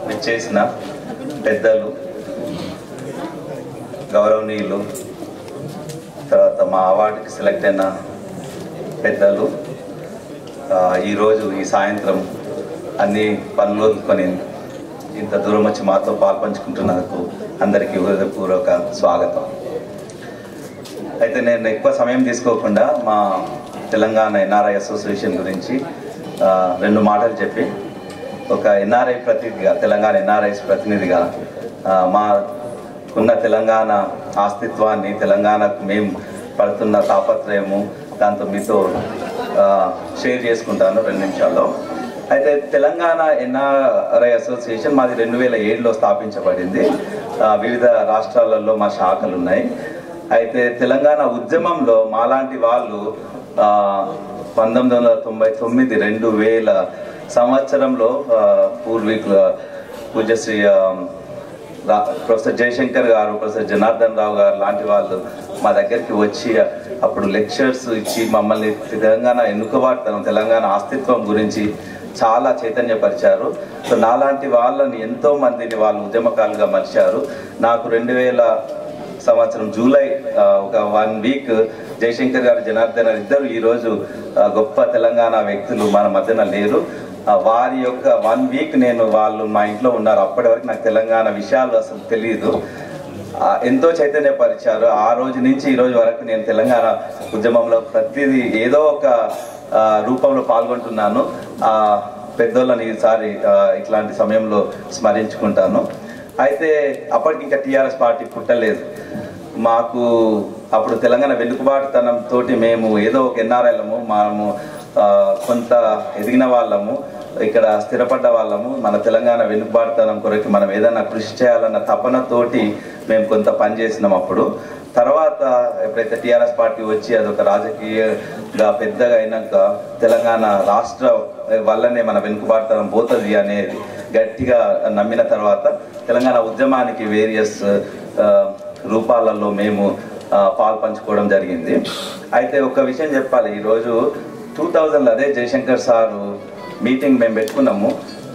విచ్చేసిన పెద్దలు గౌరవనీయులు తర్వాత మా అవార్డుకి సెలెక్ట్ అయిన పెద్దలు ఆ, ఈరోజు ఈ సాయంత్రం అన్ని పనులు వదులుకొని ఇంత దూరం వచ్చి మాతో పాల్పంచుకుంటున్నందుకు అందరికీ హృదయపూర్వక స్వాగతం అయితే నేను ఎక్కువ సమయం తీసుకోకుండా మా తెలంగాణ ఎన్ఆర్ఐ అసోసియేషన్ గురించి ఆ, రెండు మాటలు చెప్పి ఒక ఎన్ఆర్ఐ ప్రతినిధిగా తెలంగాణ ఎన్ఆర్ఐస్ ప్రతినిధిగా ఆ, మా ఉన్న తెలంగాణ అస్తిత్వాన్ని తెలంగాణకు మేము పడుతున్న తాపత్రయము దాంతో మీతో ఆ, షేర్ చేసుకుంటాను రెండు నిమిషాల్లో అయితే తెలంగాణ ఎన్ఆర్ఐ అసోసియేషన్ మాది రెండు వేల ఏడులో స్థాపించబడింది ఆ, వివిధ రాష్ట్రాలలో మా శాఖలు ఉన్నాయి అయితే తెలంగాణ ఉద్యమంలో మాలాంటి వాళ్ళు ఆ, పంతొమ్మిది వందల తొంభై తొమ్మిది రెండు వేల సంవత్సరంలో ఆ, పూర్వీకుల పూజశ్రీ ఆ, రా- ప్రొఫెసర్ జయశంకర్ గారు ప్రొఫెసర్ జనార్దన్ రావు గారు లాంటి వాళ్ళు మా దగ్గరికి వచ్చి అప్పుడు లెక్చర్స్ ఇచ్చి మమ్మల్ని తెలంగాణ ఎన్నుకబాటుతనం తెలంగాణ అస్తిత్వం గురించి చాలా చైతన్యపరిచారు సో నాలాంటి వాళ్ళని ఎంతో మందిని వాళ్ళు ఉద్యమకాలుగా మలిచారు నాకు రెండు వేల సంవత్సరం జూలై ఆ, ఒక వన్ వీక్ జయశంకర్ గారు జనార్దన్ గారు ఇద్దరు ఈరోజు ఆ, గొప్ప తెలంగాణ వ్యక్తులు మన మధ్యన లేరు ఆ, వారి యొక్క వన్ వీక్ నేను వాళ్ళు మా ఇంట్లో ఉన్నారు అప్పటి వరకు నాకు తెలంగాణ విషయాలు అసలు తెలియదు ఆ, ఎంతో చైతన్యపరిచారు ఆ రోజు నుంచి ఈ రోజు వరకు నేను తెలంగాణ ఉద్యమంలో ప్రతిదీ ఏదో ఒక ఆ, రూపంలో పాల్గొంటున్నాను ఆ పెద్దోళ్ళని ఈసారి ఆ, ఇట్లాంటి సమయంలో స్మరించుకుంటాను అయితే అప్పటికి ఇంకా టీఆర్ఎస్ పార్టీ పుట్టలేదు మాకు అప్పుడు తెలంగాణ వెనుకబాటుతనం తోటి మేము ఏదో ఒక ఎన్ఆర్ఐలము మనము ఆ, కొంత ఎదిగిన వాళ్ళము ఇక్కడ స్థిరపడ్డ వాళ్ళము మన తెలంగాణ వెనుకబాటుతనం కొరకు మనం ఏదైనా కృషి చేయాలన్న తపనతోటి మేము కొంత పని చేసినాం అప్పుడు తర్వాత ఎప్పుడైతే టీఆర్ఎస్ పార్టీ వచ్చి అదొక రాజకీయంగా పెద్దగా అయినాక తెలంగాణ రాష్ట్ర వల్లనే మన వెనుకబాటుతనం పోతుంది అనేది గట్టిగా నమ్మిన తర్వాత తెలంగాణ ఉద్యమానికి వేరియస్ రూపాలలో మేము ఆ, పాలు పంచుకోవడం జరిగింది అయితే ఒక విషయం చెప్పాలి ఈరోజు టూ థౌజండ్లో అదే జయశంకర్ సారు మీటింగ్ మేము పెట్టుకున్నాము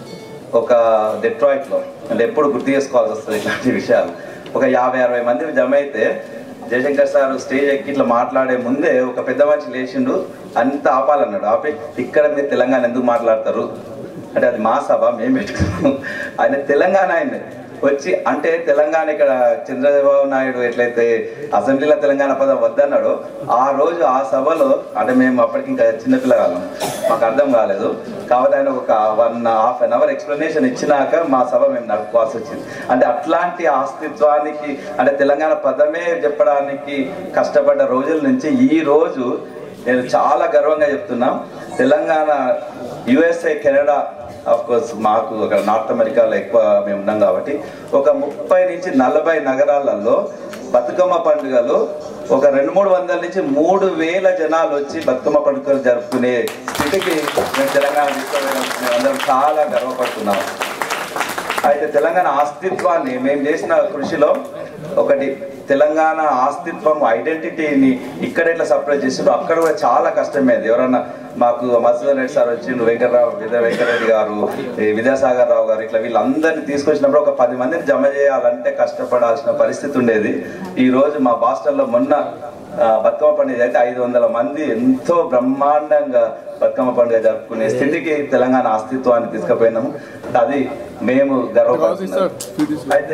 ఒక డెట్రాయిట్లో అంటే ఎప్పుడు గుర్తు చేసుకోవాల్సి వస్తుంది ఇట్లాంటి విషయాలు ఒక యాభై అరవై మంది జమ అయితే జయశంకర్ సార్ స్టేజ్ ఎక్కి ఇట్లా మాట్లాడే ముందే ఒక పెద్ద మనిషి లేచిండు అంత ఆపాలన్నాడు ఆపి ఇక్కడ మీరు తెలంగాణ ఎందుకు మాట్లాడతారు అంటే అది మా సభ మేము పెట్టుకున్నాం ఆయన తెలంగాణ ఆయన వచ్చి అంటే తెలంగాణ ఇక్కడ చంద్రబాబు నాయుడు ఎట్లయితే అసెంబ్లీలో తెలంగాణ పదం వద్దన్నాడో ఆ రోజు ఆ సభలో అంటే మేము అప్పటికి ఇంకా చిన్నపిల్లగాళ్ళం మాకు అర్థం కాలేదు కాబట్టి ఆయన ఒక one half an hour explanation ఇచ్చినాక మా సభ మేము నడుపుకోవాల్సి వచ్చింది అంటే అట్లాంటి అస్తిత్వానికి అంటే తెలంగాణ పదమే చెప్పడానికి కష్టపడ్డ రోజుల నుంచి ఈ రోజు నేను చాలా గర్వంగా చెప్తున్నాం Telangana USA Canada of course మాకు అక్కడ నార్త్ అమెరికాలో ఎక్కువ మేము ఉన్నాం కాబట్టి ఒక ముప్పై నుంచి నలభై నగరాలలో బతుకమ్మ పండుగలు ఒక రెండు మూడు వందల నుంచి మూడు వేల జనాలు వచ్చి బతుకమ్మ పండుగలు జరుపుకునే స్థితికి మేము తెలంగాణ తీసుకువెళ్ళడం మేము అందరం చాలా గర్వపడుతున్నాం అయితే తెలంగాణ అస్తిత్వాన్ని మేము చేసిన కృషిలో ఒకటి తెలంగాణ అస్తిత్వం ఐడెంటిటీని ఇక్కడ ఎట్లా సపరేట్ చేసిండ్రు అక్కడ కూడా చాలా కష్టమేది ఎవరన్నా మాకు మసూదర్ రెడ్డి సార్ వచ్చిండు వెంకటరావు విజయ వెంకటరెడ్డి గారు ఈ విద్యాసాగర్ రావు గారు ఇట్లా వీళ్ళందరినీ తీసుకొచ్చినప్పుడు ఒక పది మందిని జమ చేయాలంటే కష్టపడాల్సిన పరిస్థితి ఉండేది ఈ రోజు మా బాస్టల్లో మొన్న ఆ, బతుకమ్మ పండుగ అయితే ఐదు వందల మంది ఎంతో బ్రహ్మాండంగా బతుకమ్మ పండుగ జరుపుకునే స్థితికి తెలంగాణ అస్తిత్వాన్ని తీసుకుపోయినాము అది మేము గర్వపడుతున్నాం అయితే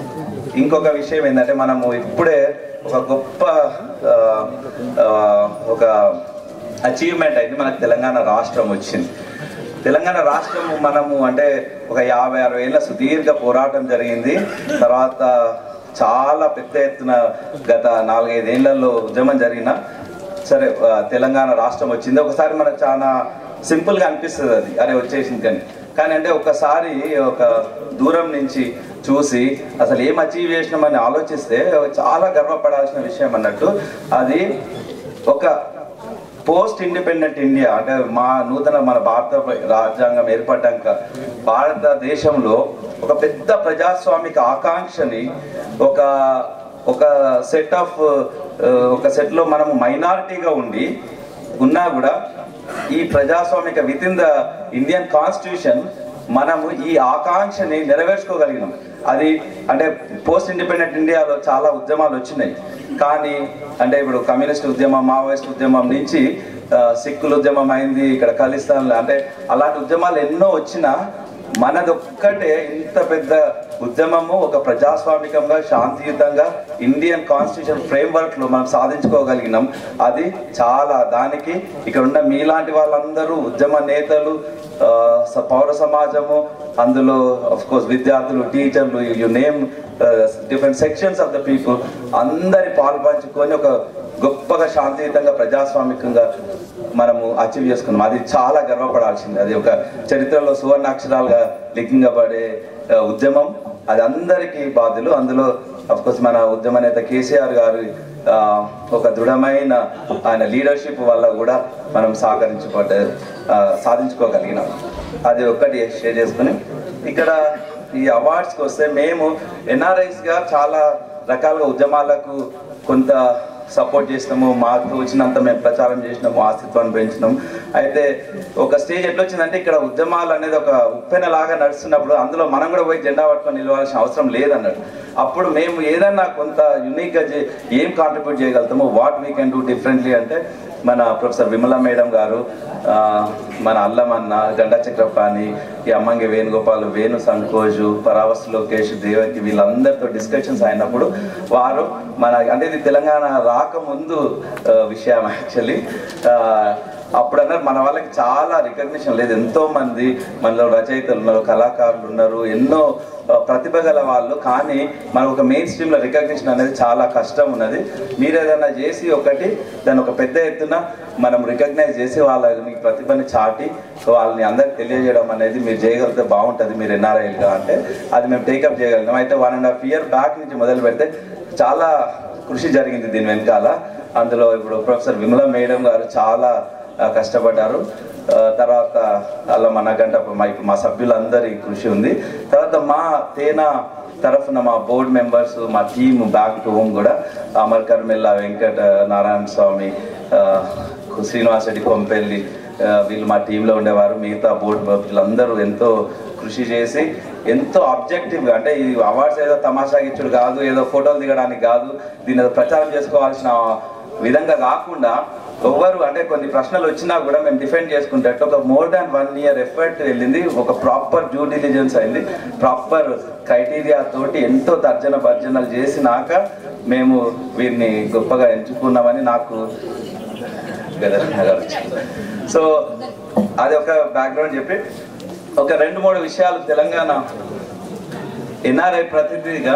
ఇంకొక విషయం ఏంటంటే మనము ఇప్పుడే ఒక గొప్ప ఆ, ఆ, ఒక అచీవ్మెంట్ అయితే మనకు తెలంగాణ రాష్ట్రం వచ్చింది తెలంగాణ రాష్ట్రం మనము అంటే ఒక యాభై అరవై ఏళ్ళ సుదీర్ఘ పోరాటం జరిగింది తర్వాత చాలా పెద్ద ఎత్తున గత నాలుగైదేళ్లలో ఉద్యమం జరిగిన సరే ఆ, తెలంగాణ రాష్ట్రం వచ్చింది ఒకసారి మనకు చాలా సింపుల్గా అనిపిస్తుంది అది అరే వచ్చేసింది కానీ కానీ అంటే ఒకసారి ఒక దూరం నుంచి చూసి అసలు ఏం అచీవ్ చేసినామని ఆలోచిస్తే చాలా గర్వపడాల్సిన విషయం అన్నట్టు అది ఒక పోస్ట్ ఇండిపెండెంట్ ఇండియా అంటే మా నూతన మన భారత రాజ్యాంగం ఏర్పడ్డాక భారతదేశంలో ఒక పెద్ద ప్రజాస్వామిక ఆకాంక్షని ఒక ఒక సెట్ ఆఫ్ ఒక సెట్లో మనము మైనారిటీగా ఉండి ఉన్నా కూడా ఈ ప్రజాస్వామిక within the Indian constitution మనము ఈ ఆకాంక్షని నెరవేర్చుకోగలిగినాం అది అంటే పోస్ట్ ఇండిపెండెంట్ ఇండియాలో చాలా ఉద్యమాలు వచ్చినాయి కానీ అంటే ఇప్పుడు కమ్యూనిస్ట్ ఉద్యమం మావోయిస్ట్ ఉద్యమం నుంచి ఆ, సిక్కుల ఉద్యమం అయింది ఇక్కడ ఖలిస్తాన్ అంటే అలాంటి ఉద్యమాలు ఎన్నో వచ్చినా మనదొక్కటే ఇంత పెద్ద ఉద్యమము ఒక ప్రజాస్వామికంగా శాంతియుతంగా ఇండియన్ కాన్స్టిట్యూషన్ ఫ్రేమ్వర్క్ లో మనం సాధించుకోగలిగినాం అది చాలా దానికి ఇక్కడ ఉన్న మీలాంటి వాళ్ళందరూ ఉద్యమ నేతలు ఆ, స- పౌర సమాజము అందులో అఫ్ కోర్స్ విద్యార్థులు టీచర్లు you name different sections of the people అందరి పాలు పంచుకొని ఒక గొప్పగా శాంతియుతంగా ప్రజాస్వామికంగా మనము అచీవ్ చేసుకున్నాం అది చాలా గర్వపడాల్సింది అది ఒక చరిత్రలో సువర్ణాక్షరాలుగా లిఖించబడే ఆ, ఉద్యమం అది అందరికీ బాధ్యులు అందులో అఫ్ కోర్స్ మన ఉద్యమ నేత కేసీఆర్ గారు ఆ, ఒక దృఢమైన ఆయన లీడర్షిప్ వల్ల కూడా మనం సహకరించుకోట ఆ, సాధించుకోగలిగినాం అది ఒక్కటి షేర్ చేసుకుని ఇక్కడ ఈ అవార్డ్స్కి వస్తే మేము ఎన్ఆర్ఐస్ గా చాలా రకాలుగా ఉద్యమాలకు కొంత సపోర్ట్ చేసినాము మాకు వచ్చినంత మేము ప్రచారం చేసినాము ఆస్తిత్వాన్ని పెంచినాం అయితే ఒక స్టేజ్ ఎట్లా వచ్చిందంటే ఇక్కడ ఉద్యమాలు అనేది ఒక ఉప్పెన లాగా నడుస్తున్నప్పుడు అందులో మనం కూడా పోయి జెండా పట్టుకొని నిలవాల్సిన అవసరం లేదన్నాడు అప్పుడు మేము ఏదన్నా కొంత యూనిక్గా చే ఏం కాంట్రిబ్యూట్ చేయగలుగుతామో what we can do differently అంటే మన ప్రొఫెసర్ విమలా మేడం గారు ఆ, మన అల్లమన్న గండా చక్రపాణి ఈ అమ్మంగి వేణుగోపాల్ వేణు సంకోజు పరావస్తు లోకేష్ దేవకి వీళ్ళందరితో డిస్కషన్స్ అయినప్పుడు వారు మన అంటే ఇది తెలంగాణ రాకముందు ఆ, విషయం యాక్చువల్లీ అప్పుడు అన్నారు మన వాళ్ళకి చాలా రికగ్నిషన్ లేదు ఎంతో మంది మనలో రచయితలు ఉన్నారు కళాకారులు ఉన్నారు ఎన్నో ఆ, ప్రతిభ గల వాళ్ళు కానీ మనకు ఒక మెయిన్ స్ట్రీమ్ లో రికగ్నిషన్ అనేది చాలా కష్టం ఉన్నది మీరు ఏదైనా చేసి ఒకటి దాన్ని ఒక పెద్ద ఎత్తున మనం రికగ్నైజ్ చేసి వాళ్ళ మీ ప్రతిభని చాటి వాళ్ళని అందరికి తెలియజేయడం అనేది మీరు చేయగలిగితే బాగుంటుంది మీరు ఎన్ఆర్ఐలుగా అంటే అది మేము టేకప్ చేయగలిగినాం అయితే one and half year back నుంచి మొదలు పెడితే చాలా కృషి జరిగింది దీని వెనకాల అందులో ఇప్పుడు ప్రొఫెసర్ విమల మేడం గారు చాలా ఆ, కష్టపడ్డారు ఆ, తర్వాత అలా మన గంట మా ఇప్పుడు మా సభ్యులందరి కృషి ఉంది తర్వాత మా తేనా తరఫున మా బోర్డు మెంబర్స్ మా టీమ్ బ్యాక్ టు హోమ్ కూడా అమర్ కర్మెల్ల వెంకట నారాయణ స్వామి ఆ, శ్రీనివాస్ రెడ్డి కొంపెల్లి ఆ, వీళ్ళు మా టీంలో ఉండేవారు మిగతా బోర్డు వీళ్ళందరూ ఎంతో కృషి చేసి ఎంతో అబ్జెక్టివ్గా అంటే ఈ అవార్డ్స్ ఏదో తమాషా ఇచ్చుడు కాదు ఏదో ఫోటోలు దిగడానికి కాదు దీని ఏదో ప్రచారం చేసుకోవాల్సిన విధంగా కాకుండా ఎవరు అంటే కొన్ని ప్రశ్నలు వచ్చినా కూడా మేము డిఫెండ్ చేసుకుంటట్టు ఒక more than one year effort వెళ్ళింది ఒక ప్రాపర్ డ్యూ డిలిజెన్స్ అయింది ప్రాపర్ క్రైటీరియా తోటి ఎంతో తర్జన భర్జనలు చేసినాక మేము వీరిని గొప్పగా ఎంచుకున్నామని నాకు గదరన్న గారు వచ్చింది. సో అది ఒక బ్యాక్గ్రౌండ్ చెప్పి ఒక రెండు మూడు విషయాలు తెలంగాణ ఎన్ఆర్ఐ ప్రతినిధిగా